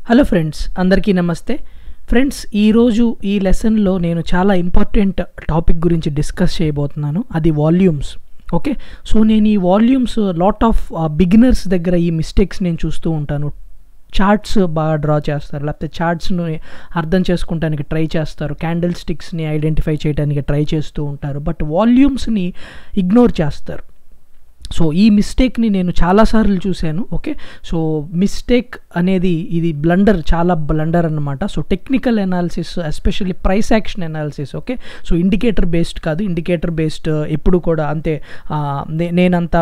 hello friends అందరికీ నమస్తే friends ఈరోజు ఈ లెసన్లో నేను చాలా ఇంపార్టెంట్ టాపిక్ గురించి డిస్కస్ చేయబోతున్నాను అది వాల్యూమ్స్ ఓకే సో నేను ఈ వాల్యూమ్స్ లాట్ ఆఫ్ బిగినర్స్ దగ్గర ఈ మిస్టేక్స్ నేను చూస్తూ ఉంటాను చార్ట్స్ బాగా డ్రా చేస్తారు లేకపోతే చార్ట్స్ని అర్థం చేసుకుంటానికి ట్రై చేస్తారు క్యాండిల్ స్టిక్స్ని ఐడెంటిఫై చేయడానికి ట్రై చేస్తూ ఉంటారు బట్ వాల్యూమ్స్ని ఇగ్నోర్ చేస్తారు సో ఈ మిస్టేక్ని నేను చాలాసార్లు చూశాను ఓకే సో మిస్టేక్ అనేది ఇది బ్లండర్ చాలా బ్లండర్ అనమాట so technical analysis especially price action analysis okay so indicator based కాదు ఇండికేటర్ బేస్డ్ ఎప్పుడు కూడా అంతే నేనంత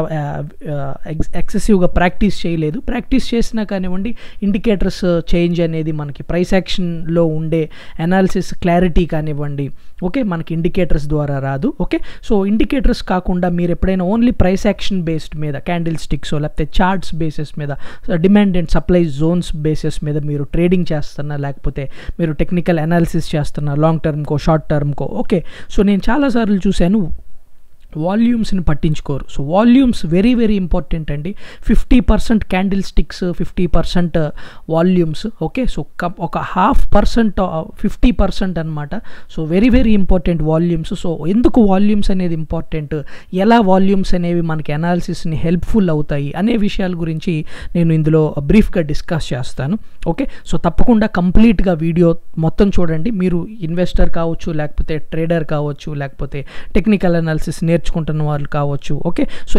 ఎక్సెసివ్గా ప్రాక్టీస్ చేయలేదు ప్రాక్టీస్ చేసినా కానివ్వండి ఇండికేటర్స్ చేంజ్ అనేది మనకి ప్రైస్ యాక్షన్లో ఉండే ఎనాలిసిస్ క్లారిటీ కానివ్వండి ఓకే మనకి ఇండికేటర్స్ ద్వారా రాదు ఓకే సో ఇండికేటర్స్ కాకుండా మీరు ఎప్పుడైనా ఓన్లీ ప్రైస్ యాక్షన్ బేస్డ్ మీద క్యాండిల్ స్టిక్స్ లేకపోతే చార్ట్స్ బేసిస్ మీద demand and supply zones basis మీద మీరు ట్రేడింగ్ చేస్తున్నా లేకపోతే మీరు టెక్నికల్ అనాలిసిస్ చేస్తున్నా లాంగ్ టర్మ్కో షార్ట్ టర్మ్కో ఓకే సో నేను చాలాసార్లు చూశాను వాల్యూమ్స్ని పట్టించుకోరు so volumes very very important అండి fifty percent candlesticks fifty percent volumes okay so ఒక హాఫ్ పర్సెంట్ ఫిఫ్టీ పర్సెంట్ అనమాట so very very important volumes so ఎందుకు వాల్యూమ్స్ అనేది ఇంపార్టెంట్ ఎలా వాల్యూమ్స్ అనేవి మనకి అనాలిసిస్ని హెల్ప్ఫుల్ అవుతాయి అనే విషయాల గురించి నేను ఇందులో బ్రీఫ్గా డిస్కస్ చేస్తాను ఓకే సో తప్పకుండా కంప్లీట్గా వీడియో మొత్తం చూడండి మీరు ఇన్వెస్టర్ కావచ్చు లేకపోతే ట్రేడర్ కావచ్చు లేకపోతే టెక్నికల్ అనాలిసిస్ నేర్చు నేర్చుకుంటున్న వాళ్ళు కావచ్చు okay so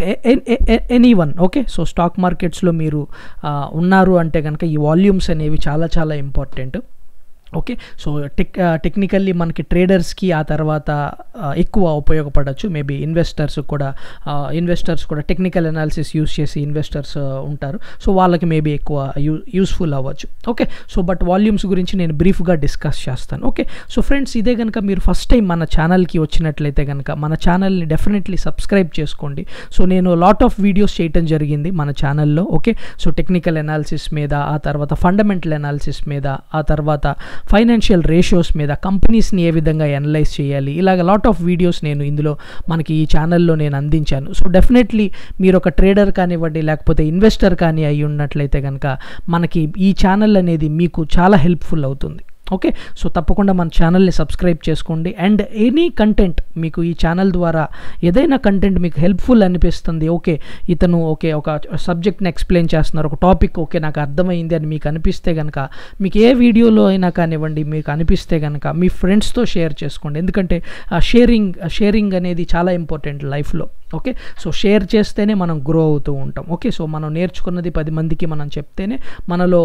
any one okay so stock మార్కెట్స్లో మీరు ఉన్నారు అంటే కనుక ఈ వాల్యూమ్స్ అనేవి చాలా చాలా important okay so tech technically మనకి ట్రేడర్స్కి ఆ తర్వాత ఎక్కువ ఉపయోగపడవచ్చు మేబీ ఇన్వెస్టర్స్ కూడా ఇన్వెస్టర్స్ కూడా టెక్నికల్ అనాలిసిస్ యూస్ చేసి ఇన్వెస్టర్స్ ఉంటారు సో వాళ్ళకి మేబీ ఎక్కువ యూ యూస్ఫుల్ అవ్వచ్చు ఓకే సో బట్ వాల్యూమ్స్ గురించి నేను బ్రీఫ్గా డిస్కస్ చేస్తాను ఓకే సో ఫ్రెండ్స్ ఇదే కనుక మీరు ఫస్ట్ టైం మన ఛానల్కి వచ్చినట్లయితే కనుక మన ఛానల్ని డెఫినెట్లీ సబ్స్క్రైబ్ చేసుకోండి సో నేను లాట్ ఆఫ్ వీడియోస్ చేయటం జరిగింది మన ఛానల్లో ఓకే సో టెక్నికల్ అనాలిసిస్ మీద ఆ తర్వాత ఫండమెంటల్ అనాలిసిస్ మీద ఆ తర్వాత ఫైనాన్షియల్ రేషియోస్ మీద కంపెనీస్ని ఏ విధంగా అనలైజ్ చేయాలి ఇలాగ లాట్ ఆఫ్ వీడియోస్ నేను ఇందులో మనకి ఈ ఛానల్లో నేను అందించాను సో డెఫినెట్లీ మీరు ఒక ట్రేడర్ కానివ్వండి లేకపోతే ఇన్వెస్టర్ కానీ అయి ఉన్నట్లయితే కనుక మనకి ఈ ఛానల్ అనేది మీకు చాలా హెల్ప్ఫుల్ అవుతుంది ఓకే సో తప్పకుండా మన ఛానల్ని సబ్స్క్రైబ్ చేసుకోండి అండ్ ఎనీ కంటెంట్ మీకు ఈ ఛానల్ ద్వారా ఏదైనా కంటెంట్ మీకు హెల్ప్ఫుల్ అనిపిస్తుంది ఓకే ఇతను ఓకే ఒక సబ్జెక్ట్ని ఎక్స్ప్లెయిన్ చేస్తున్నారు ఒక టాపిక్ ఓకే నాకు అర్థమైంది అని మీకు అనిపిస్తే కనుక మీకు ఏ వీడియోలో అయినా కానివ్వండి మీకు అనిపిస్తే కనుక మీ ఫ్రెండ్స్తో షేర్ చేసుకోండి ఎందుకంటే షేరింగ్ షేరింగ్ అనేది చాలా ఇంపార్టెంట్ లైఫ్లో ఓకే సో షేర్ చేస్తేనే మనం గ్రో అవుతూ ఉంటాం ఓకే సో మనం నేర్చుకున్నది పది మందికి మనం చెప్తేనే మనలో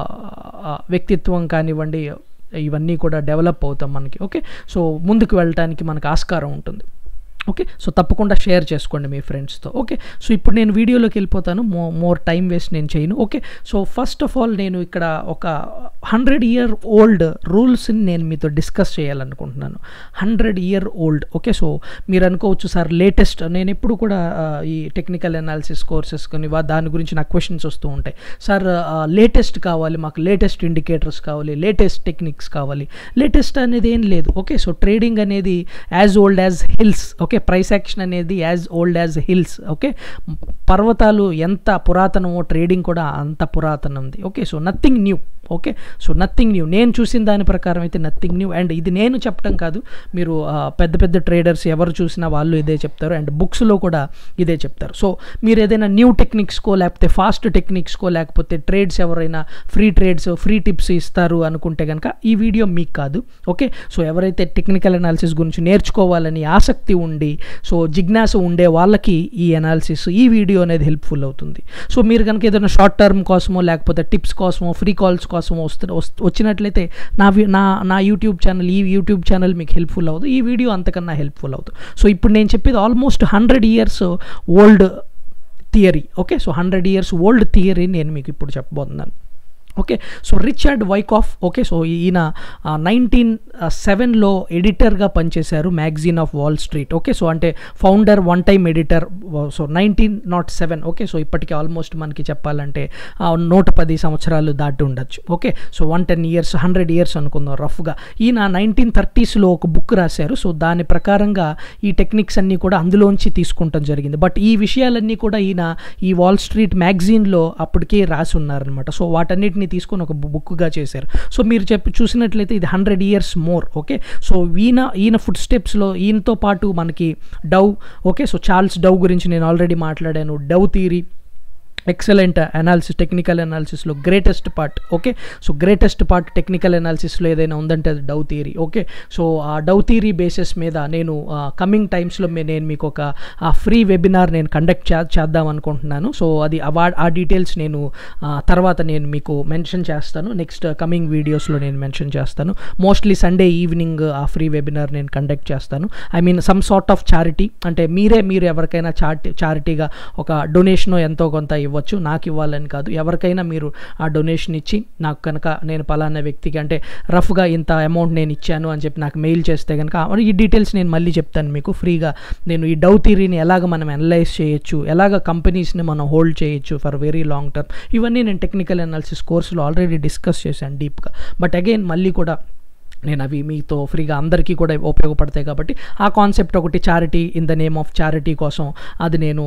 వ్యక్తిత్వం కానివ్వండి ఇవన్నీ కూడా డెవలప్ అవుతాం మనకి ఓకే సో ముందుకు వెళ్ళటానికి మనకు ఆస్కారం ఉంటుంది ఓకే సో తప్పకుండా షేర్ చేసుకోండి మీ ఫ్రెండ్స్తో ఓకే సో ఇప్పుడు నేను వీడియోలోకి వెళ్ళిపోతాను మో మోర్ టైం వేస్ట్ నేను చేయను okay so first of all నేను ఇక్కడ ఒక హండ్రెడ్ ఇయర్ ఓల్డ్ రూల్స్ని నేను మీతో డిస్కస్ చేయాలనుకుంటున్నాను hundred year old okay so మీరు అనుకోవచ్చు సార్ లేటెస్ట్ నేను ఎప్పుడు కూడా ఈ టెక్నికల్ అనాలిసిస్ కోర్సెస్ కానీ దాని గురించి నాకు క్వశ్చన్స్ వస్తూ ఉంటాయి సార్ లేటెస్ట్ కావాలి మాకు లేటెస్ట్ ఇండికేటర్స్ కావాలి లేటెస్ట్ టెక్నిక్స్ కావాలి లేటెస్ట్ అనేది ఏం లేదు ఓకే సో ట్రేడింగ్ అనేది as old as hills okay okay price action అనేది as old as hills okay పర్వతాలు ఎంత పురాతనమో ట్రేడింగ్ కూడా అంత పురాతనంది okay so nothing new okay so nothing new నేను చూసిన దాని ప్రకారం అయితే నథింగ్ న్యూ అండ్ ఇది నేను చెప్పడం కాదు మీరు పెద్ద పెద్ద ట్రేడర్స్ ఎవరు చూసినా వాళ్ళు ఇదే చెప్తారు అండ్ బుక్స్లో కూడా ఇదే చెప్తారు సో మీరు ఏదైనా న్యూ టెక్నిక్స్కో లేకపోతే ఫాస్ట్ టెక్నిక్స్కో లేకపోతే ట్రేడ్స్ ఎవరైనా ఫ్రీ ట్రేడ్స్ ఫ్రీ టిప్స్ ఇస్తారు అనుకుంటే కనుక ఈ వీడియో మీకు కాదు ఓకే సో ఎవరైతే టెక్నికల్ అనాలిసిస్ గురించి నేర్చుకోవాలని ఆసక్తి ఉండి సో జిజ్ఞాస ఉండే వాళ్ళకి ఈ అనాలిసిస్ ఈ వీడియో అనేది హెల్ప్ఫుల్ అవుతుంది సో మీరు కనుక ఏదైనా షార్ట్ టర్మ్ కోసమో లేకపోతే టిప్స్ కోసమో ఫ్రీ కాల్స్ కోసం వస్తు వచ్చినట్లయితే నా నా నా యూట్యూబ్ ఛానల్ ఈ యూట్యూబ్ ఛానల్ మీకు హెల్ప్ఫుల్ అవుతుంది ఈ వీడియో అంతకన్నా హెల్ప్ఫుల్ అవుతుంది సో ఇప్పుడు నేను చెప్పేది almost hundred years old theory okay so hundred years old theory నేను మీకు ఇప్పుడు చెప్పబోతున్నాను okay so Richard Wyckoff okay so ఈయన నైన్టీన్ సెవెన్లో ఎడిటర్గా పనిచేశారు magazine of wall street okay so అంటే founder one time editor so nineteen not seven okay so ఇప్పటికి ఆల్మోస్ట్ మనకి చెప్పాలంటే నూట పది సంవత్సరాలు దాటి ఉండొచ్చు okay so one ten years hundred years అనుకుందాం రఫ్గా ఈయన నైన్టీన్ థర్టీస్లో ఒక బుక్ రాశారు సో దాని ప్రకారంగా ఈ టెక్నిక్స్ అన్నీ కూడా అందులోంచి తీసుకుంటాం జరిగింది బట్ ఈ విషయాలన్నీ కూడా ఈయన ఈ వాల్ స్ట్రీట్ మ్యాగజీన్లో అప్పటికే రాసి ఉన్నారనమాట సో వాటన్నిటిని అన్ని తీసుకొని ఒక బుక్గా చేశారు సో మీరు చెప్పి చూసినట్లయితే ఇది hundred years more okay so ఈయన ఈయన ఫుడ్ స్టెప్స్లో ఈయనతో పాటు మనకి Dow okay so Charles Dow గురించి నేను ఆల్రెడీ మాట్లాడాను Dow theory excellent analysis technical అనాలిసిస్లో greatest part okay so greatest part technical అనాలిసిస్లో ఏదైనా ఉందంటే అది డవ్ థియరీ ఓకే సో ఆ డవ్ థియరీ బేసిస్ మీద నేను కమింగ్ టైమ్స్లో నేను మీకు ఒక ఫ్రీ వెబినార్ నేను కండక్ట్ చే చేద్దాం అనుకుంటున్నాను సో అది ఆ డీటెయిల్స్ నేను తర్వాత నేను మీకు మెన్షన్ చేస్తాను నెక్స్ట్ కమింగ్ వీడియోస్లో నేను మెన్షన్ చేస్తాను మోస్ట్లీ సండే ఈవినింగ్ ఆ ఫ్రీ వెబినార్ నేను కండక్ట్ చేస్తాను I mean some sort of charity అంటే మీరే మీరు ఎవరికైనా చారిటీ చారిటీగా ఒక డొనేషన్ ఎంతో కొంత ఇవ్వచ్చు నాకు ఇవ్వాలని కాదు ఎవరికైనా మీరు ఆ డొనేషన్ ఇచ్చి నాకు కనుక నేను పలానా వ్యక్తికి అంటే రఫ్గా ఇంత అమౌంట్ నేను ఇచ్చాను అని చెప్పి నాకు మెయిల్ చేస్తే కనుక ఈ డీటెయిల్స్ నేను మళ్ళీ చెప్తాను మీకు ఫ్రీగా నేను ఈ డౌ థీరీని ఎలాగ మనం అనలైజ్ చేయొచ్చు ఎలాగ కంపెనీస్ని మనం హోల్డ్ చేయొచ్చు ఫర్ వెరీ లాంగ్ టర్మ్ ఇవన్నీ నేను టెక్నికల్ అనాలిసిస్ కోర్సులో ఆల్రెడీ డిస్కస్ చేశాను డీప్గా బట్ అగైన్ మళ్ళీ కూడా నేను అవి మీతో ఫ్రీగా అందరికీ కూడా ఉపయోగపడతాయి కాబట్టి ఆ కాన్సెప్ట్ ఒకటి charity in the name of charity కోసం అది నేను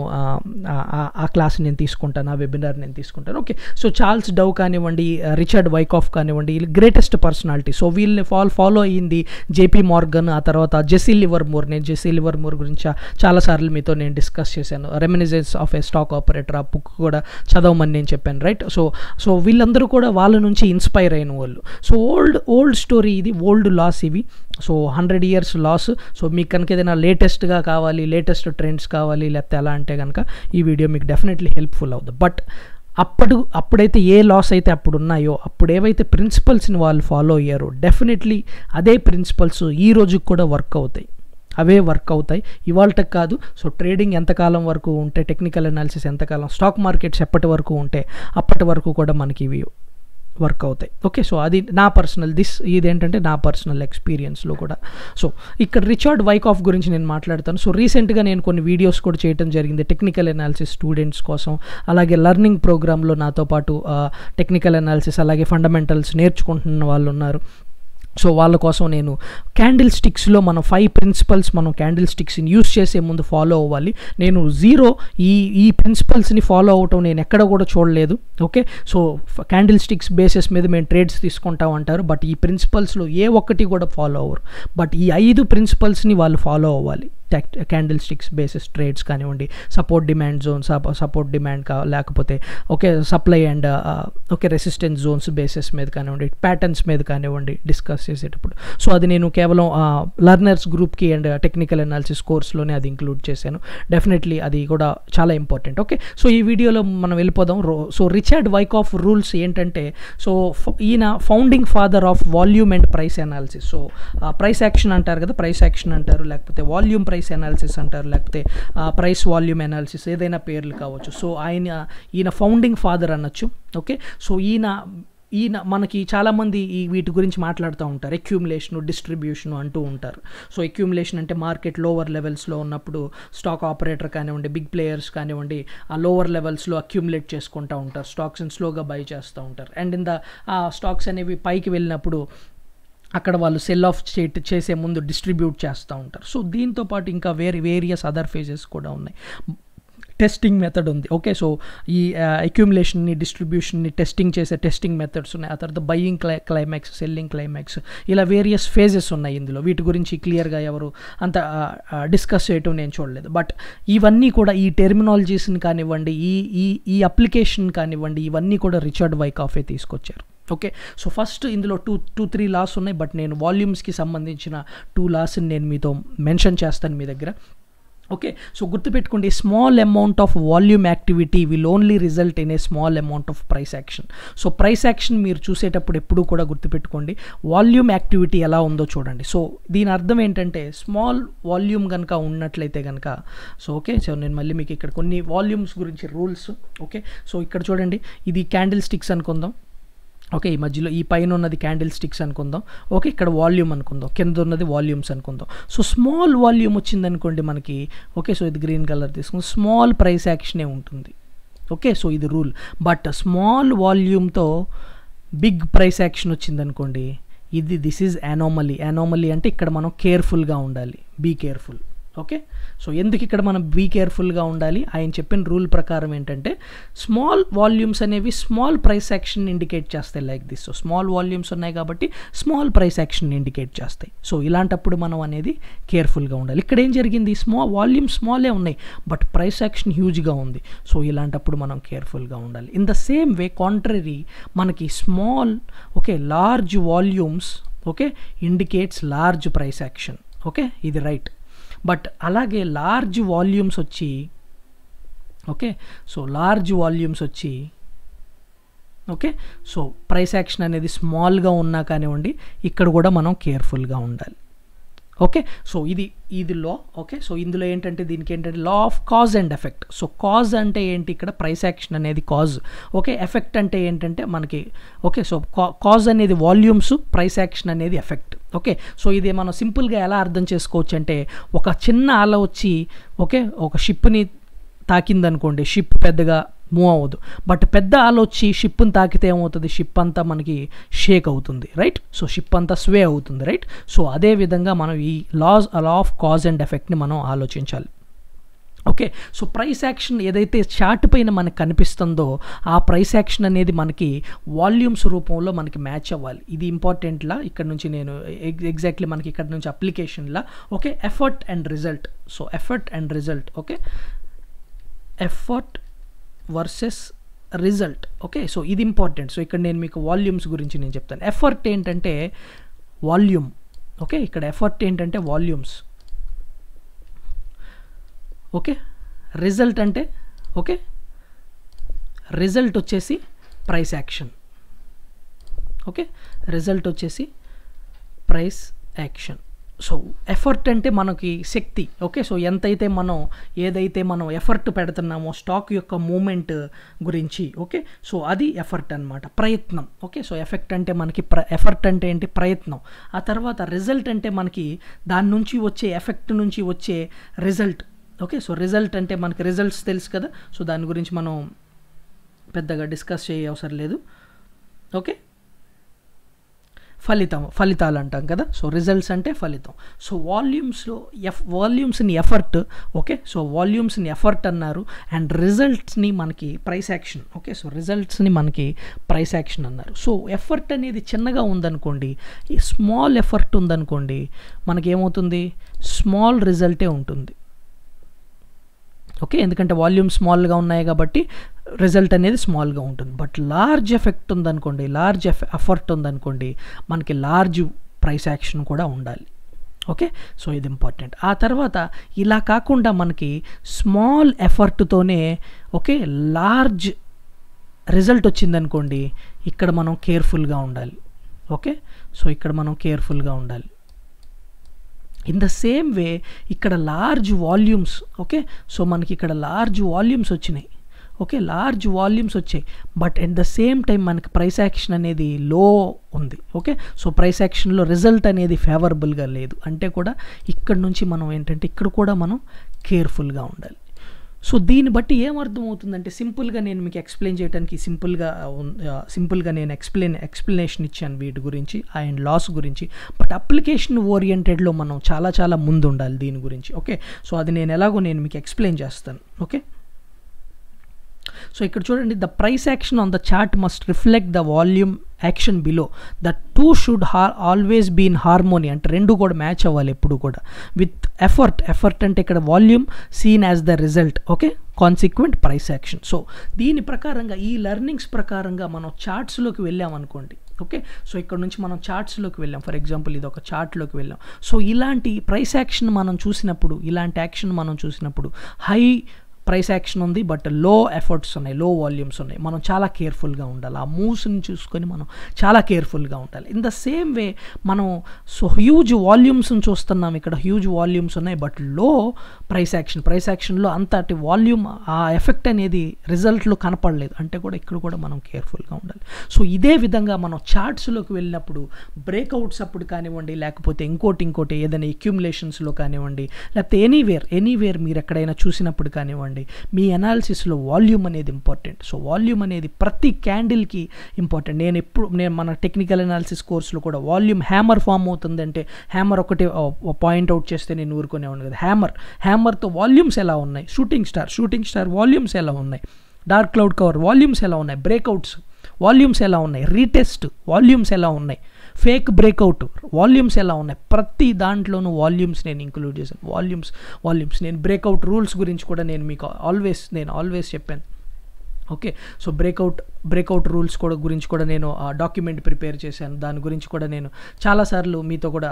ఆ క్లాస్ నేను తీసుకుంటాను ఆ వెబినార్ నేను తీసుకుంటాను ఓకే సో చార్ల్స్ డవ్ కానివ్వండి రిచర్డ్ వైకాఫ్ కానివ్వండి గ్రేటెస్ట్ పర్సనాలిటీ సో వీళ్ళని ఫాలో ఫాలో అయ్యింది జేపీ మార్గన్ ఆ తర్వాత జెసీ లివర్ మోర్ నేను జెసీ లివర్ మోర్ గురించి చాలాసార్లు మీతో నేను డిస్కస్ చేశాను reminiscences of a stock operator ఆ బుక్ కూడా చదవమని నేను చెప్పాను రైట్ సో సో వీళ్ళందరూ కూడా వాళ్ళ నుంచి ఇన్స్పైర్ అయిన వాళ్ళు సో ఓల్డ్ ఓల్డ్ స్టోరీ ఇది ఓల్డ్ లాస్ ఇవి so hundred years laws so మీకు కనుక ఏదైనా లేటెస్ట్గా కావాలి లేటెస్ట్ ట్రెండ్స్ కావాలి లేకపోతే ఎలా అంటే కనుక ఈ వీడియో మీకు డెఫినెట్లీ హెల్ప్ఫుల్ అవుతుంది బట్ అప్పుడు అప్పుడైతే ఏ లాస్ అయితే అప్పుడు ఉన్నాయో అప్పుడు ఏవైతే ప్రిన్సిపల్స్ని వాళ్ళు ఫాలో అయ్యారో డెఫినెట్లీ అదే ప్రిన్సిపల్స్ ఈ రోజుకి కూడా వర్క్ అవుతాయి అవే వర్క్ అవుతాయి ఇవాళకి కాదు సో ట్రేడింగ్ ఎంతకాలం వరకు ఉంటే టెక్నికల్ అనాలిసిస్ ఎంతకాలం స్టాక్ మార్కెట్స్ ఎప్పటి వరకు ఉంటే అప్పటి వరకు కూడా మనకి ఇవి వర్క్ అవుతాయి ఓకే సో అది నా పర్సనల్ దిస్ ఇదేంటంటే నా పర్సనల్ ఎక్స్పీరియన్స్లో కూడా సో ఇక్కడ రిచర్డ్ వైకాఫ్ గురించి నేను మాట్లాడతాను సో రీసెంట్గా నేను కొన్ని వీడియోస్ కూడా చేయడం జరిగింది టెక్నికల్ అనాలిసిస్ స్టూడెంట్స్ కోసం అలాగే లర్నింగ్ ప్రోగ్రాంలో నాతో పాటు టెక్నికల్ అనాలిసిస్ అలాగే ఫండమెంటల్స్ నేర్చుకుంటున్న వాళ్ళు ఉన్నారు సో వాళ్ళ కోసం నేను క్యాండిల్ స్టిక్స్లో మనం ఫైవ్ ప్రిన్సిపల్స్ మనం క్యాండిల్ స్టిక్స్ని యూస్ చేసే ముందు ఫాలో అవ్వాలి నేను జీరో ఈ ఈ ప్రిన్సిపల్స్ని ఫాలో అవటం నేను ఎక్కడ కూడా చూడలేదు okay so candlesticks basis మీద మేము ట్రేడ్స్ తీసుకుంటాం అంటారు బట్ ఈ ప్రిన్సిపల్స్లో ఏ ఒక్కటి కూడా ఫాలో అవ్వరు బట్ ఈ ఐదు ప్రిన్సిపల్స్ని వాళ్ళు ఫాలో అవ్వాలి క్యాండిల్ స్టిక్స్ బేసిస్ ట్రేడ్స్ కానివ్వండి support demand zones support demand కా లేకపోతే okay supply and okay resistance zones basis మీద కానివ్వండి ప్యాటర్న్స్ మీద కానివ్వండి డిస్కస్ చేసేటప్పుడు సో అది నేను కేవలం లర్నర్స్ గ్రూప్కి అండ్ టెక్నికల్ అనాలిసిస్ కోర్స్లోనే అది ఇంక్లూడ్ చేశాను డెఫినెట్లీ అది కూడా చాలా ఇంపార్టెంట్ ఓకే సో ఈ వీడియోలో మనం వెళ్ళిపోదాం so Richard Wyckoff rules ఏంటంటే సో ఈయన founding father of volume and price analysis so price action అంటారు కదా ప్రైస్ యాక్షన్ అంటారు లేకపోతే వాల్యూమ్ ప్రైస్ అనాలిసిస్ అంటారు లేకపోతే ప్రైస్ వాల్యూమ్ అనాలిసిస్ ఏదైనా పేర్లు కావచ్చు సో ఆయన ఈయన ఫౌండింగ్ ఫాదర్ అనొచ్చు ఓకే సో ఈయన ఈయన మనకి చాలామంది ఈ వీటి గురించి మాట్లాడుతూ ఉంటారు ఎక్యూములేషన్ డిస్ట్రిబ్యూషన్ అంటూ ఉంటారు సో ఎక్యూములేషన్ అంటే మార్కెట్ లోవర్ లెవెల్స్లో ఉన్నప్పుడు స్టాక్ ఆపరేటర్ కానివ్వండి బిగ్ ప్లేయర్స్ కానివ్వండి ఆ లోవర్ లెవెల్స్లో అక్యూములేట్ చేసుకుంటూ ఉంటారు స్టాక్స్ని స్లోగా బై చేస్తూ ఉంటారు అండ్ ఇన్ ద ఆ స్టాక్స్ అనేవి పైకి వెళ్ళినప్పుడు అక్కడ వాళ్ళు సెల్ ఆఫ్ చేసే ముందు డిస్ట్రిబ్యూట్ చేస్తూ ఉంటారు సో దీంతో పాటు ఇంకా వేరే వేరియస్ అదర్ ఫేజెస్ కూడా ఉన్నాయి టెస్టింగ్ మెథడ్ ఉంది ఓకే సో ఈ అక్యూములేషన్ని డిస్ట్రిబ్యూషన్ని టెస్టింగ్ చేసే టెస్టింగ్ మెథడ్స్ ఉన్నాయి ఆ తర్వాత బయ్యింగ్ క్లై క్లైమాక్స్ సెల్లింగ్ క్లైమాక్స్ ఇలా వేరియస్ ఫేజెస్ ఉన్నాయి ఇందులో వీటి గురించి క్లియర్గా ఎవరు అంత డిస్కస్ చేయటం నేను చూడలేదు బట్ ఇవన్నీ కూడా ఈ టెర్మినాలజీస్ని కానివ్వండి ఈ ఈ ఈ అప్లికేషన్ కానివ్వండి ఇవన్నీ కూడా రిచర్డ్ వైకాఫే తీసుకొచ్చారు ఓకే సో ఫస్ట్ ఇందులో టూ టూ త్రీ లాస్ ఉన్నాయి బట్ నేను వాల్యూమ్స్కి సంబంధించిన టూ లాస్ని నేను మీతో మెన్షన్ చేస్తాను మీ దగ్గర ఓకే సో గుర్తుపెట్టుకోండి small amount of volume activity will only result in a small amount of price action so price action మీరు చూసేటప్పుడు ఎప్పుడూ కూడా గుర్తుపెట్టుకోండి వాల్యూమ్ యాక్టివిటీ ఎలా ఉందో చూడండి సో దీని అర్థం ఏంటంటే స్మాల్ వాల్యూమ్ కనుక ఉన్నట్లయితే కనుక సో ఓకే సో నేను మళ్ళీ మీకు ఇక్కడ కొన్ని వాల్యూమ్స్ గురించి రూల్స్ ఓకే సో ఇక్కడ చూడండి ఇది క్యాండిల్ స్టిక్స్ అనుకుందాం ఓకే ఈ మధ్యలో ఈ పైన ఉన్నది క్యాండిల్ స్టిక్స్ అనుకుందాం ఓకే ఇక్కడ వాల్యూమ్ అనుకుందాం కింద ఉన్నది వాల్యూమ్స్ అనుకుందాం సో స్మాల్ వాల్యూమ్ వచ్చిందనుకోండి మనకి ఓకే సో ఇది గ్రీన్ కలర్ తీసుకుని స్మాల్ ప్రైస్ యాక్షనే ఉంటుంది ఓకే సో ఇది రూల్ బట్ స్మాల్ వాల్యూమ్తో బిగ్ ప్రైస్ యాక్షన్ వచ్చిందనుకోండి ఇది దిస్ ఈజ్ యానోమలీ యానోమలీ అంటే ఇక్కడ మనం కేర్ఫుల్గా ఉండాలి బీ కేర్ఫుల్ ఓకే సో ఎందుకు ఇక్కడ మనం బీ కేర్ఫుల్గా ఉండాలి ఆయన చెప్పిన రూల్ ప్రకారం ఏంటంటే స్మాల్ వాల్యూమ్స్ అనేవి స్మాల్ ప్రైస్ యాక్షన్ ఇండికేట్ చేస్తాయి like this so small volumes ఉన్నాయి కాబట్టి స్మాల్ ప్రైస్ యాక్షన్ ఇండికేట్ చేస్తాయి సో ఇలాంటప్పుడు మనం అనేది కేర్ఫుల్గా ఉండాలి ఇక్కడ ఏం జరిగింది స్మాల్ వాల్యూమ్ స్మాలే ఉన్నాయి బట్ ప్రైస్ యాక్షన్ హ్యూజ్గా ఉంది సో ఇలాంటప్పుడు మనం కేర్ఫుల్గా ఉండాలి in the same way contrary మనకి small okay large volumes okay indicates large price action okay ఇది రైట్ బట్ అలాగే లార్జ్ వాల్యూమ్స్ వచ్చి ఓకే సో లార్జ్ వాల్యూమ్స్ వచ్చి ఓకే సో ప్రైస్ యాక్షన్ అనేది స్మాల్గా ఉన్నా కానివ్వండి ఇక్కడ కూడా మనం కేర్ఫుల్గా ఉండాలి ఓకే సో ఇది ఇది లా ఓకే సో ఇందులో ఏంటంటే దీనికి ఏంటంటే law of cause and effect so cause అంటే ఏంటి ఇక్కడ ప్రైస్ యాక్షన్ అనేది కాజ్ ఓకే ఎఫెక్ట్ అంటే ఏంటంటే మనకి ఓకే సో కాజ్ అనేది వాల్యూమ్స్ ప్రైస్ యాక్షన్ అనేది ఎఫెక్ట్ ఓకే సో ఇది మనం సింపుల్గా ఎలా అర్థం చేసుకోవచ్చు అంటే ఒక చిన్న అల వచ్చి ఓకే ఒక షిప్ని తాకిందనుకోండి షిప్ పెద్దగా మూవ్ అవ్వదు బట్ పెద్ద అల వచ్చి షిప్ని తాకితే ఏమవుతుంది షిప్ అంతా మనకి షేక్ అవుతుంది రైట్ సో షిప్ అంతా స్వే అవుతుంది రైట్ సో అదే విధంగా మనం ఈ laws law of cause and ఎఫెక్ట్ని మనం ఆలోచించాలి ఓకే సో ప్రైస్ యాక్షన్ ఏదైతే చార్ట్ పైన మనకు కనిపిస్తుందో ఆ ప్రైస్ యాక్షన్ అనేది మనకి వాల్యూమ్స్ రూపంలో మనకి మ్యాచ్ అవ్వాలి ఇది ఇంపార్టెంట్లా ఇక్కడ నుంచి నేను ఎగ్జాక్ట్లీ మనకి ఇక్కడ నుంచి అప్లికేషన్లా okay effort and result so effort and result okay effort versus result okay so ఇది ఇంపార్టెంట్ సో ఇక్కడ నేను మీకు వాల్యూమ్స్ గురించి నేను చెప్తాను ఎఫర్ట్ ఏంటంటే వాల్యూమ్ ఓకే ఇక్కడ ఎఫర్ట్ ఏంటంటే వాల్యూమ్స్ ఓకే రిజల్ట్ అంటే ఓకే రిజల్ట్ వచ్చేసి ప్రైస్ యాక్షన్ ఓకే రిజల్ట్ వచ్చేసి ప్రైస్ యాక్షన్ సో ఎఫర్ట్ అంటే మనకి శక్తి ఓకే సో ఎంతైతే మనం ఏదైతే మనం ఎఫర్ట్ పెడుతున్నామో స్టాక్ యొక్క మూమెంట్ గురించి ఓకే సో అది ఎఫర్ట్ అనమాట ప్రయత్నం ఓకే సో ఎఫెక్ట్ అంటే మనకి ప్ర ఎఫర్ట్ అంటే ఏంటి ప్రయత్నం ఆ తర్వాత రిజల్ట్ అంటే మనకి దాని నుంచి వచ్చే ఎఫెక్ట్ నుంచి వచ్చే రిజల్ట్ ఓకే సో రిజల్ట్ అంటే మనకి రిజల్ట్స్ తెలుసు కదా సో దాని గురించి మనం పెద్దగా డిస్కస్ చేయ అవసరం లేదు ఓకే ఫలితం ఫలితాలు అంటాం కదా సో రిజల్ట్స్ అంటే ఫలితం సో వాల్యూమ్స్లో ఎఫ్ వాల్యూమ్స్ని ఎఫర్ట్ ఓకే సో వాల్యూమ్స్ని ఎఫర్ట్ అన్నారు అండ్ రిజల్ట్స్ని మనకి ప్రైస్ యాక్షన్ ఓకే సో రిజల్ట్స్ని మనకి ప్రైస్ యాక్షన్ అన్నారు సో ఎఫర్ట్ అనేది చిన్నగా ఉందనుకోండి ఈ స్మాల్ ఎఫర్ట్ ఉందనుకోండి మనకి ఏమవుతుంది స్మాల్ రిజల్టే ఉంటుంది ఓకే ఎందుకంటే వాల్యూమ్ స్మాల్గా ఉన్నాయి కాబట్టి రిజల్ట్ అనేది స్మాల్గా ఉంటుంది బట్ లార్జ్ ఎఫెక్ట్ ఉందనుకోండి లార్జ్ ఎఫ్ ఎఫర్ట్ ఉందనుకోండి మనకి లార్జ్ ప్రైస్ యాక్షన్ కూడా ఉండాలి ఓకే సో ఇది ఇంపార్టెంట్ ఆ తర్వాత ఇలా కాకుండా మనకి స్మాల్ ఎఫర్ట్తోనే ఓకే లార్జ్ రిజల్ట్ వచ్చిందనుకోండి ఇక్కడ మనం కేర్ఫుల్గా ఉండాలి ఓకే సో ఇక్కడ మనం కేర్ఫుల్గా ఉండాలి ఇన్ ద సేమ్ వే ఇక్కడ లార్జ్ వాల్యూమ్స్ ఓకే సో మనకి ఇక్కడ లార్జ్ వాల్యూమ్స్ వచ్చినాయి ఓకే లార్జ్ వాల్యూమ్స్ వచ్చాయి but at the same time మనకి ప్రైస్ యాక్షన్ అనేది లో ఉంది ఓకే సో ప్రైస్ యాక్షన్లో రిజల్ట్ అనేది ఫేవరబుల్గా లేదు అంటే కూడా ఇక్కడ నుంచి మనం ఏంటంటే ఇక్కడ కూడా మనం కేర్ఫుల్గా ఉండాలి సో దీన్ని బట్టి ఏమర్థమవుతుందంటే సింపుల్గా నేను మీకు ఎక్స్ప్లెయిన్ చేయడానికి సింపుల్గా సింపుల్గా నేను ఎక్స్ప్లెయిన్ ఎక్స్ప్లెనేషన్ ఇచ్చాను వీటి గురించి అండ్ లాస్ గురించి బట్ అప్లికేషన్ ఓరియంటెడ్లో మనం చాలా చాలా ముందు ఉండాలి దీని గురించి ఓకే సో అది నేను ఎలాగో నేను మీకు ఎక్స్ప్లెయిన్ చేస్తాను ఓకే సో ఇక్కడ చూడండి the price action on the chart must reflect the volume action below the two should హార్ ఆల్వేస్ బీ ఇన్ హార్మోనీ అంటే రెండు కూడా మ్యాచ్ అవ్వాలి ఎప్పుడు కూడా విత్ ఎఫర్ట్ ఎఫర్ట్ అంటే ఇక్కడ volume seen as the result okay consequent price action so దీని ప్రకారంగా ఈ లెర్నింగ్స్ ప్రకారంగా మనం చార్ట్స్లోకి వెళ్ళామనుకోండి ఓకే సో ఇక్కడ నుంచి మనం చార్ట్స్లోకి వెళ్ళాం ఫర్ ఎగ్జాంపుల్ ఇది ఒక చార్ట్లోకి వెళ్ళాం సో ఇలాంటి ప్రైస్ యాక్షన్ మనం చూసినప్పుడు ఇలాంటి యాక్షన్ మనం చూసినప్పుడు హై ప్రైస్ యాక్షన్ ఉంది బట్ లో ఎఫర్ట్స్ ఉన్నాయి లో వాల్యూమ్స్ ఉన్నాయి మనం చాలా కేర్ఫుల్గా ఉండాలి ఆ మూవ్స్ని చూసుకొని మనం చాలా కేర్ఫుల్గా ఉండాలి ఇన్ ద సేమ్ వే మనం సో హ్యూజ్ వాల్యూమ్స్ని చూస్తున్నాం ఇక్కడ హ్యూజ్ వాల్యూమ్స్ ఉన్నాయి but low price action price యాక్షన్లో అంతటి వాల్యూమ్ ఆ ఎఫెక్ట్ అనేది రిజల్ట్లో కనపడలేదు అంటే కూడా ఇక్కడ కూడా మనం కేర్ఫుల్గా ఉండాలి సో ఇదే విధంగా మనం చార్ట్స్లోకి వెళ్ళినప్పుడు బ్రేక్అవుట్స్ అప్పుడు కానివ్వండి లేకపోతే ఇంకోటి ఇంకోటి ఏదైనా ఎక్యుములేషన్స్లో కానివ్వండి లేకపోతే ఎనీవేర్ ఎనీవేర్ మీరు ఎక్కడైనా చూసినప్పుడు కానివ్వండి గుర్తుపెట్టుకోండి మీ అనాలిసిస్లో వాల్యూమ్ అనేది ఇంపార్టెంట్ సో వాల్యూమ్ అనేది ప్రతి క్యాండిల్కి ఇంపార్టెంట్ నేను ఎప్పుడు నేను మన టెక్నికల్ అనాలిసిస్ కోర్సులో కూడా వాల్యూమ్ హ్యామర్ ఫామ్ అవుతుందంటే హ్యామర్ ఒకటి పాయింట్ అవుట్ చేస్తే నేను ఊరుకునే ఉండదు కదా హ్యామర్ హ్యామర్తో వాల్యూమ్స్ ఎలా ఉన్నాయి shooting star shooting star volumes ఎలా ఉన్నాయి డార్క్ క్లౌడ్ కవర్ వాల్యూమ్స్ ఎలా ఉన్నాయి బ్రేక్అవుట్స్ వాల్యూమ్స్ ఎలా ఉన్నాయి రీటెస్ట్ వాల్యూమ్స్ ఎలా ఉన్నాయి ఫేక్ బ్రేక్అవుట్ వాల్యూమ్స్ ఎలా ఉన్నాయి ప్రతి దాంట్లోనూ వాల్యూమ్స్ నేను ఇంక్లూడ్ చేశాను వాల్యూమ్స్ వాల్యూమ్స్ నేను బ్రేక్అవుట్ రూల్స్ గురించి కూడా నేను మీకు ఆల్వేస్ నేను ఆల్వేస్ చెప్పాను okay so breakout breakout rules కూడా గురించి కూడా నేను డాక్యుమెంట్ ప్రిపేర్ చేశాను దాని గురించి కూడా నేను చాలాసార్లు మీతో కూడా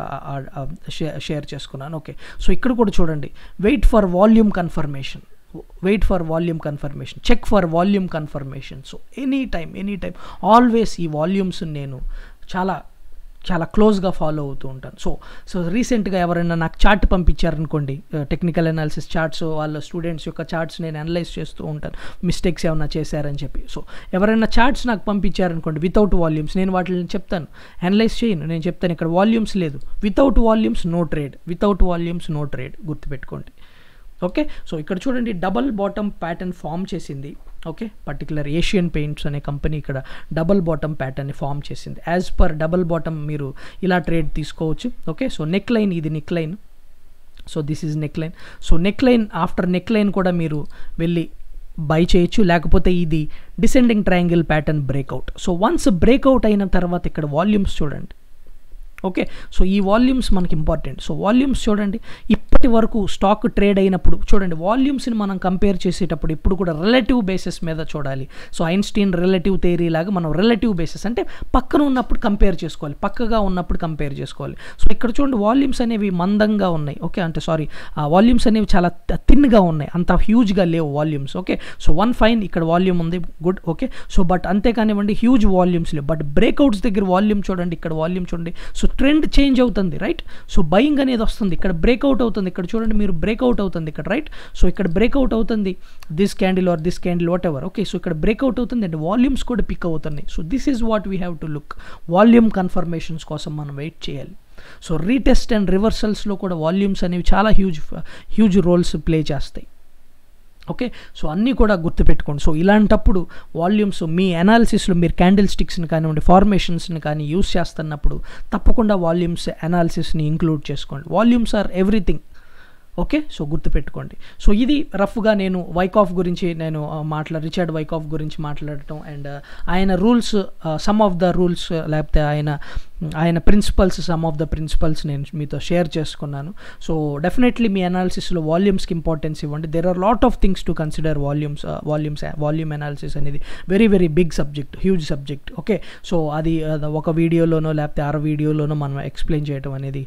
షేర్ చేసుకున్నాను ఓకే సో ఇక్కడ కూడా చూడండి wait for volume confirmation wait for volume confirmation check for volume confirmation so any time any time always ఈ వాల్యూమ్స్ నేను చాలా చాలా క్లోజ్గా ఫాలో అవుతూ ఉంటాను సో సో రీసెంట్గా ఎవరైనా నాకు చార్ట్ పంపించారనుకోండి టెక్నికల్ అనాలిసిస్ చార్ట్స్ వాళ్ళ స్టూడెంట్స్ యొక్క చార్ట్స్ నేను అనలైజ్ చేస్తూ ఉంటాను మిస్టేక్స్ ఏమైనా చేశారని చెప్పి సో ఎవరైనా చార్ట్స్ నాకు పంపించారనుకోండి వితౌట్ వాల్యూమ్స్ నేను వాటిని చెప్తాను అనలైజ్ చేయను నేను చెప్తాను ఇక్కడ వాల్యూమ్స్ లేదు without volumes no trade without volumes no trade గుర్తుపెట్టుకోండి ఓకే సో ఇక్కడ చూడండి డబల్ బాటమ్ ప్యాటర్న్ ఫామ్ చేసింది ఓకే పర్టికులర్ ఏషియన్ పెయింట్స్ అనే కంపెనీ ఇక్కడ డబల్ బాటమ్ ప్యాటర్న్ని ఫామ్ చేసింది యాజ్ పర్ డబల్ బాటమ్ మీరు ఇలా ట్రేడ్ తీసుకోవచ్చు ఓకే సో నెక్ లైన్ ఇది neckline so this is neckline so neckline after neckline కూడా మీరు వెళ్ళి బై చేయొచ్చు లేకపోతే ఇది descending triangle pattern breakout so once breakout అయిన తర్వాత ఇక్కడ వాల్యూమ్స్ చూడండి ఓకే సో ఈ వాల్యూమ్స్ మనకి ఇంపార్టెంట్ సో వాల్యూమ్స్ చూడండి ఇప్పటి వరకు స్టాక్ ట్రేడ్ అయినప్పుడు చూడండి వాల్యూమ్స్ని మనం కంపేర్ చేసేటప్పుడు ఇప్పుడు కూడా రిలేటివ్ బేసిస్ మీద చూడాలి సో ఐన్స్టీన్ రిలేటివ్ థియరీ లాగా మనం రిలేటివ్ బేసిస్ అంటే పక్కన ఉన్నప్పుడు కంపేర్ చేసుకోవాలి పక్కగా ఉన్నప్పుడు కంపేర్ చేసుకోవాలి సో ఇక్కడ చూడండి వాల్యూమ్స్ అనేవి మందంగా ఉన్నాయి ఓకే అంటే సారీ వాల్యూమ్స్ అనేవి చాలా థిన్గా ఉన్నాయి అంత హ్యూజ్గా లేవు volumes okay so one fine ఇక్కడ వాల్యూమ్ ఉంది గుడ్ ఓకే సో బట్ అంతేకానివ్వండి హ్యూజ్ వాల్యూమ్స్ లేవు బట్ బ్రేక్అవుట్స్ దగ్గర వాల్యూమ్ చూడండి ఇక్కడ వాల్యూమ్ చూడండి సో ట్రెండ్ చేంజ్ అవుతుంది రైట్ సో బయింగ్ అనేది వస్తుంది ఇక్కడ బ్రేక్అవుట్ అవుతుంది ఇక్కడ చూడండి మీరు బ్రేక్అవుట్ అవుతుంది ఇక్కడ రైట్ సో ఇక్కడ బ్రేక్అవుట్ అవుతుంది this candle or this candle whatever okay so ఇక్కడ బ్రేక్అవుట్ అవుతుంది అండ్ వాల్యూమ్స్ కూడా పిక్ అవుతున్నాయి so this is what we have to look volume confirmations కోసం మనం వెయిట్ చేయాలి సో రీటెస్ట్ అండ్ రివర్సల్స్లో కూడా వాల్యూమ్స్ అనేవి చాలా హ్యూజ్ హ్యూజ్ రోల్స్ ప్లే చేస్తాయి ఓకే సో అన్నీ కూడా గుర్తుపెట్టుకోండి సో ఇలాంటప్పుడు వాల్యూమ్స్ మీ అనాలిసిస్లో మీరు క్యాండిల్ స్టిక్స్ని కానివ్వండి ఫార్మేషన్స్ని కానీ యూస్ చేస్తున్నప్పుడు తప్పకుండా వాల్యూమ్స్ అనాలిసిస్ని ఇంక్లూడ్ చేసుకోండి volumes or everything okay so గుర్తుపెట్టుకోండి సో ఇది రఫ్గా నేను వైకాఫ్ గురించి నేను మాట్లా రిచర్డ్ వైకాఫ్ గురించి మాట్లాడటం అండ్ ఆయన rules some of the rules లేకపోతే ఆయన ఆయన principles some of the principles నేను మీతో షేర్ చేసుకున్నాను సో డెఫినెట్లీ మీ అనాలిసిస్లో వాల్యూమ్స్కి ఇంపార్టెన్స్ ఇవ్వండి there are lot of things to consider volumes volumes volume analysis అనేది very very big subject huge subject okay so అది ఒక వీడియోలోనో లేకపోతే అర వీడియోలోనో మనం ఎక్స్ప్లెయిన్ చేయడం అనేది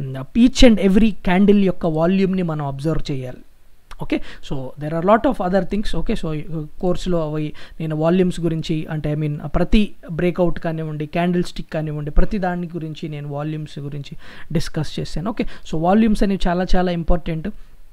ఈచ్ అండ్ ఎవ్రీ క్యాండిల్ యొక్క వాల్యూమ్ని మనం అబ్జర్వ్ చేయాలి okay so there are lot of other things okay so కోర్సులో అవి నేను వాల్యూమ్స్ గురించి అంటే ఐ మీన్ ప్రతి బ్రేక్అవుట్ కానివ్వండి క్యాండిల్ స్టిక్ కానివ్వండి ప్రతి దాని గురించి నేను వాల్యూమ్స్ గురించి డిస్కస్ చేశాను ఓకే సో వాల్యూమ్స్ అనేవి చాలా చాలా ఇంపార్టెంట్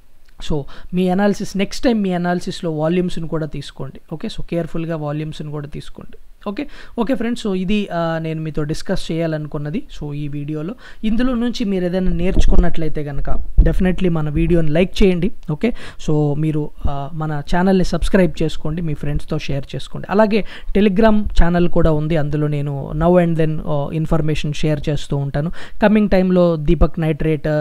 సో మీ అనాలిసిస్ నెక్స్ట్ టైం మీ అనాలిసిస్లో వాల్యూమ్స్ని కూడా తీసుకోండి ఓకే సో కేర్ఫుల్గా వాల్యూమ్స్ని కూడా తీసుకోండి ఓకే ఓకే ఫ్రెండ్స్ సో ఇది నేను మీతో డిస్కస్ చేయాలనుకున్నది సో ఈ వీడియోలో ఇందులో నుంచి మీరు ఏదైనా నేర్చుకున్నట్లయితే కనుక డెఫినెట్లీ మన వీడియోని లైక్ చేయండి ఓకే సో మీరు మన ఛానల్ని సబ్స్క్రైబ్ చేసుకోండి మీ ఫ్రెండ్స్తో షేర్ చేసుకోండి అలాగే టెలిగ్రామ్ ఛానల్ కూడా ఉంది అందులో నేను now and then information share చేస్తూ ఉంటాను కమింగ్ టైంలో దీపక్ నైట్రేట్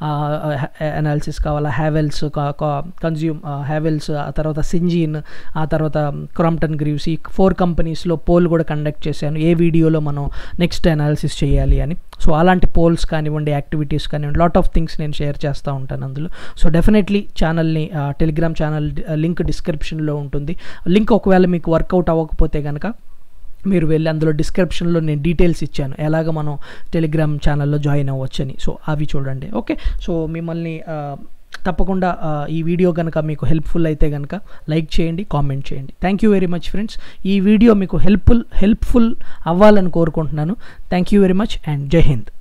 అనాలిసిస్ కావాలా హ్యావెల్స్ కన్జ్యూమ్ హ్యావెల్స్ ఆ తర్వాత సింజీన్ ఆ తర్వాత క్రాంప్టన్ గ్రీవ్స్ ఈ ఫోర్ కంపెనీస్లో పోల్ కూడా కండక్ట్ చేశాను ఏ వీడియోలో మనం నెక్స్ట్ అనాలిసిస్ చేయాలి అని సో అలాంటి పోల్స్ కానివ్వండి యాక్టివిటీస్ కానివ్వండి లాట్ ఆఫ్ థింగ్స్ నేను షేర్ చేస్తూ ఉంటాను అందులో సో డెఫినెట్లీ ఛానల్ని టెలిగ్రామ్ ఛానల్ లింక్ డిస్క్రిప్షన్లో ఉంటుంది లింక్ ఒకవేళ మీకు వర్కౌట్ అవ్వకపోతే కనుక మీరు వెళ్ళి అందులో డిస్క్రిప్షన్లో నేను డీటెయిల్స్ ఇచ్చాను ఎలాగ మనం టెలిగ్రామ్ ఛానల్లో జాయిన్ అవ్వచ్చని సో అవి చూడండి ఓకే సో మిమ్మల్ని తప్పకుండా ఈ వీడియో కనుక మీకు హెల్ప్ఫుల్ అయితే కనుక లైక్ చేయండి కామెంట్ చేయండి thank you very much friends ఈ వీడియో మీకు హెల్ప్ఫుల్ హెల్ప్ఫుల్ అవ్వాలని కోరుకుంటున్నాను thank you very much and జై హింద్